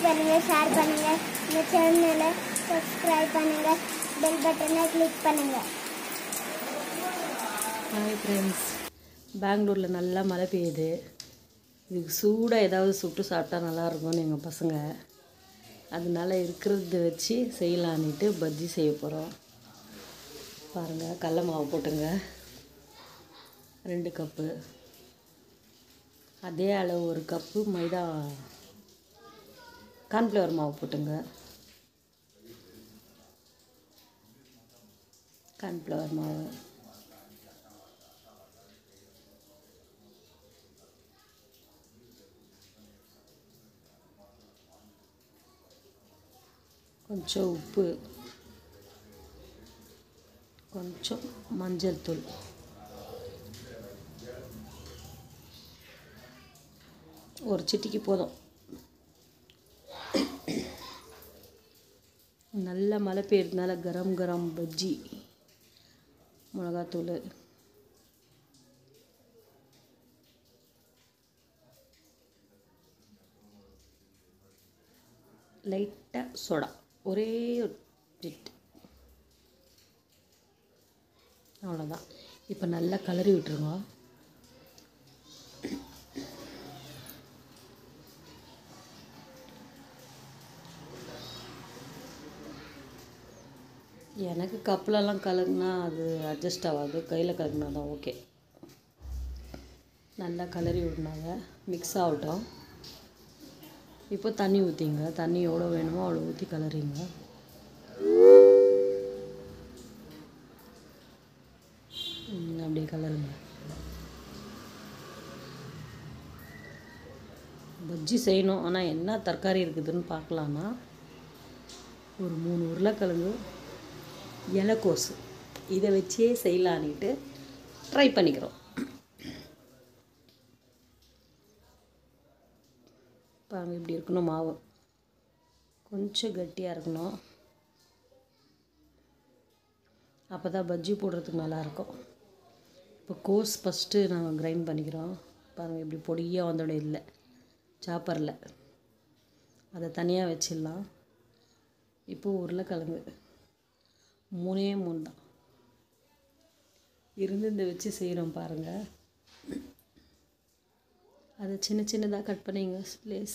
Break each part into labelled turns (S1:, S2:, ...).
S1: பண்ணுங்கள் ஷேர் பண்ணுங்கள் இந்த சேனலை சப்ஸ்கிரைப் பண்ணுங்கள் பெல் பட்டனை கிளிக் பண்ணுங்கள்
S2: ஹாய் ஃப்ரெண்ட்ஸ் பெங்களூரில் நல்லா மழை பெய்யுது இதுக்கு சூடாக ஏதாவது சுட்டு சாப்பிட்டா நல்லாயிருக்கும்னு எங்கள் பசங்க அதனால இருக்கிறத வச்சு செய்யலான்னுட்டு பஜ்ஜி செய்ய போகிறோம் பாருங்கள் கடல மாவு போட்டுங்க ரெண்டு கப்பு அதே அளவு ஒரு கப்பு மைதா கார்ன்ஃப்ளவர் மாவு போட்டுங்க கார்ன்ஃப்ளவர் மாவு కొంచెం ఉప్పు కొంచెం மஞ்சள் தூள் ஒரு சிட்டிக்கு போதும் நல்ல மழை பெய்யறதுனால கரம் கரம் பஜ்ஜி மிளகாத்தூள் லைட்டாக சோடா ஒரே ஒரு பிட் அவ்வளோதான் இப்போ நல்லா கலரி விட்டுருங்க எனக்கு கப்லலாம் கலக்குனா அது அட்ஜஸ்ட் ஆகாது கையில் கலக்குனா தான் ஓகே நல்லா கலரி விட்னாங்க மிக்ஸ் ஆகட்டும் இப்போ தண்ணி ஊற்றிங்க தண்ணி எவ்வளோ வேணுமோ அவ்வளோ ஊற்றி கலரிங்க ம், அப்படியே கலருங்க பஜ்ஜி செய்யணும் ஆனால் என்ன தரக்காரி இருக்குதுன்னு பார்க்கலான்னா ஒரு மூணு உருளைக்கிழங்கு இலைக்கோசு இதை வச்சே செய்யலான்னுட்டு ட்ரை பண்ணிக்கிறோம் பாருங்க இப்படி இருக்கணும் மாவு கொஞ்சம் கட்டியாக இருக்கணும் அப்போ தான் பஜ்ஜி போடுறதுக்கு நல்லாயிருக்கும் இப்போ கோஸ் ஃபஸ்ட்டு நாங்கள் கிரைண்ட் பண்ணிக்கிறோம் பாருங்கள் இப்படி பொடியாக வந்தோட இல்லை சாப்பரில் அதை தனியாக வச்சிடலாம் இப்போ உருளைக்கிழங்கு மூணே மூணு தான் இருந்து இந்த வச்சு செய்கிறோம் பாருங்கள் அதை சின்ன சின்னதாக கட் பண்ணிங்க ப்ளீஸ்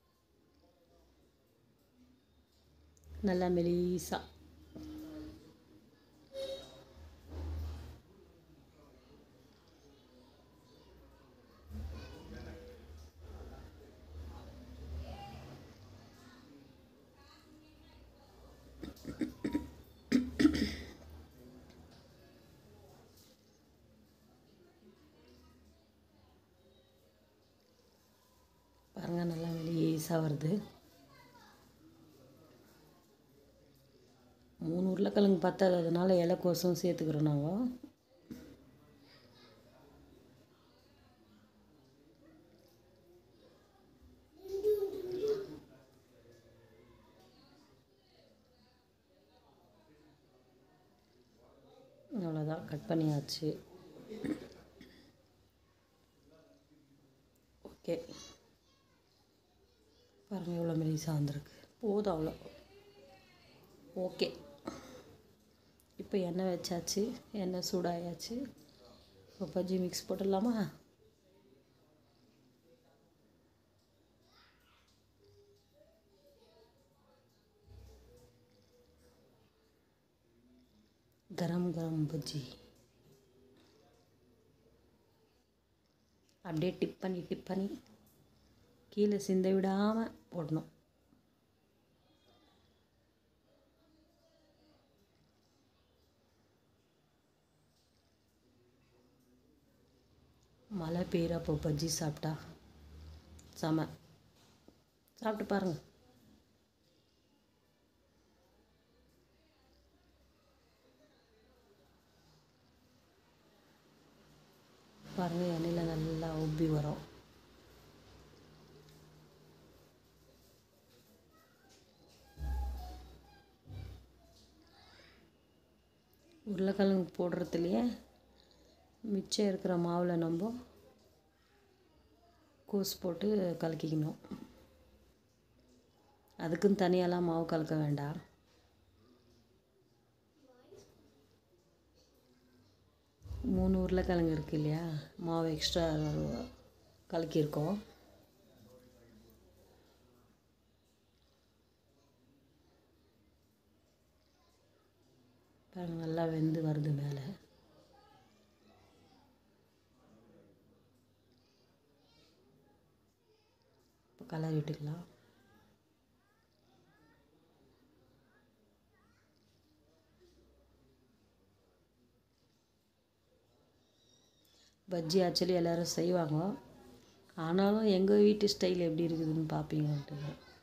S2: நல்லா மெலிசா பாருங்கள் நல்லா மெலிசாக வருது மூணு உருளைக்கிழங்கு பத்தாது அதனால இலைக்கோசம் சேர்த்துக்கிறோம் நாங்கள் அவ்வளோதான் கட் பண்ணியாச்சு ஓகே பாருங்கள் எவ்வளோ மெலிசாக வந்திருக்கு போதும் அவ்வளோ ஓகே இப்போ எண்ணெய் வச்சாச்சு எண்ணெய் சூடாயாச்சு இப்போ பஜ்ஜி மிக்ஸ் போட்டுடலாமா கரம் கரம் பஜ்ஜி அப்படியே டிப் பண்ணி டிப் பண்ணி கீழே சிந்த விடாமல் போடணும் மழை பெய்கிறப்போ பஜ்ஜி சாப்பிட்டா செம சாப்பிட்டு பாருங்கள் பாருங்கள் எண்ணெயில் நல்லா உப்பி வரும் உருளைக்கிழங்கு போடுறதுலையே மிச்சம் இருக்கிற மாவில் நம்ம கோஸ் போட்டு கலக்கிக்கணும் அதுக்குன்னு தனியாலாம் மாவு கலக்க வேண்டாம் மூணு உருளைக்கிழங்கு இருக்கு இல்லையா மாவு எக்ஸ்ட்ரா கலக்கியிருக்கோம் பாருங்க நல்லா வெந்து வருது மேலே இப்போ கலர் விட்டுக்கலாம் பஜ்ஜி ஆக்சுவலி எல்லோரும் செய்வாங்க ஆனாலும் எங்கள் வீட்டு ஸ்டைல் எப்படி இருக்குதுன்னு பார்ப்பீங்கன்ட்டு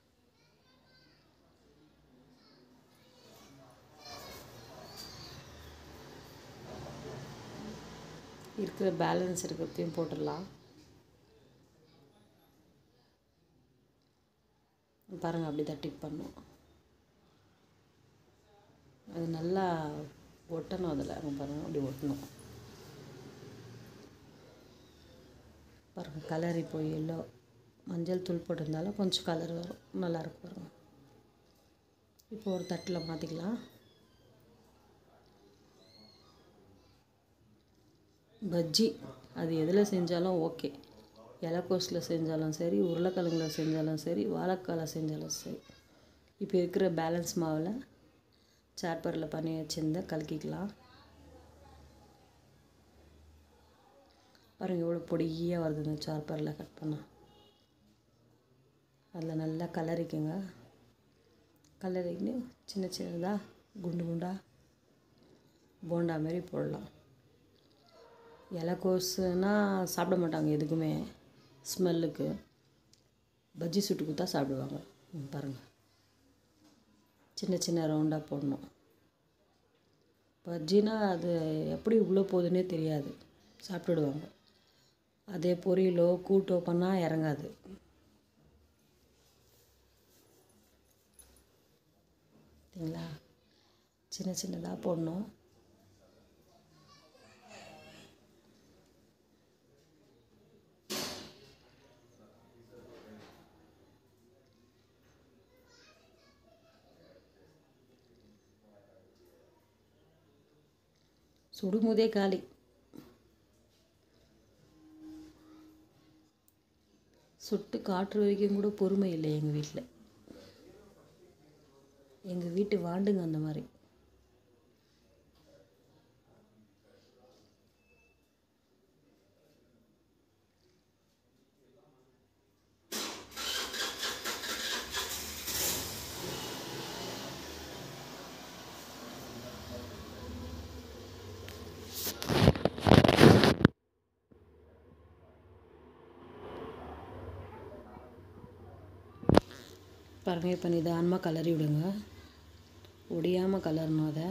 S2: இருக்கிற பேலன்ஸ் இருக்கிறதையும் போட்டுடலாம் பாருங்கள் அப்படி தான் டிப் பண்ணும் அது நல்லா ஒட்டணும் அதில் அங்கே பாருங்கள் அப்படி ஒட்டணும் பாருங்கள் கலர் இப்போ எல்லோ மஞ்சள் தூள் போட்டிருந்தாலும் கொஞ்சம் கலர் வரும் நல்லாயிருக்கும் பாருங்கள் இப்போ ஒரு தட்டில் மாற்றிக்கலாம் பஜ்ஜி அது எதில் செஞ்சாலும் ஓகே இலக்கோஸில் செஞ்சாலும் சரி உருளைக்கிழங்குல செஞ்சாலும் சரி வாழைக்காயில் செஞ்சாலும் சரி இப்போ இருக்கிற பேலன்ஸ் மாவில் சாப்பரில் பண்ணி வச்சுருந்தா கலக்கிக்கலாம் பாருங்கள் எவ்வளோ பொடியாக வருது இந்த சாப்பரில் கட் பண்ணால் அதில் நல்லா கலரிக்குங்க கலரிக்கின்னு சின்ன சின்னதாக குண்டு குண்டாக போண்டா மாரி போடலாம் இலக்கோசுனா சாப்பிட மாட்டாங்க எதுக்குமே ஸ்மெல்லுக்கு பஜ்ஜி சுட்டு கொடுத்தா சாப்பிடுவாங்க ம், பாருங்கள் சின்ன சின்ன ரவுண்டாக போடணும் பஜ்ஜினா அது எப்படி உள்ளே போகுதுன்னே தெரியாது சாப்பிட்டுடுவாங்க அதே பொரியலோ கூட்டோ பண்ணால் இறங்காது சரிங்களா சின்ன சின்னதாக போடணும் சுடும்போதே காலி சுட்டு காட்டுற வரைக்கும் கூட பொறுமை இல்லை எங்கள் வீட்டில் எங்கள் வீட்டு வாண்டுங்க அந்த மாதிரி பாருங்க இப்போ நிதானமாக கலரி விடுங்க ஒடியாமல் கலரணும் அதை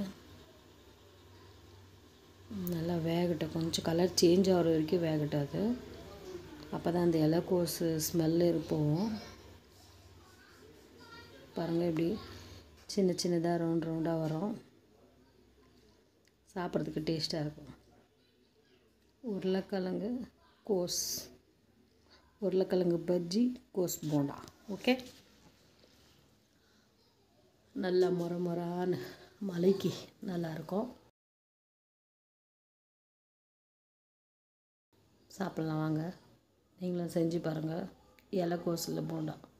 S2: நல்லா வேகட்டும் கொஞ்சம் கலர் சேஞ்ச் ஆகிற வரைக்கும் வேகட்டும் அது அப்போ தான் அந்த இலக்கோசு ஸ்மெல்லு போகும் பாருங்கள் இப்படி சின்ன சின்னதாக ரவுண்ட் ரவுண்டாக வரும் சாப்பிட்றதுக்கு டேஸ்ட்டாக இருக்கும் உருளைக்கிழங்கு கோஸ் உருளைக்கிழங்கு பஜ்ஜி கோஸ் போண்டா ஓகே நல்லா முறை முறான்னு மலைக்கு நல்லாயிருக்கும் சாப்பிட்லாம் வாங்க நீங்களும் செஞ்சு பாருங்கள் இலைக்கோசில் போண்டா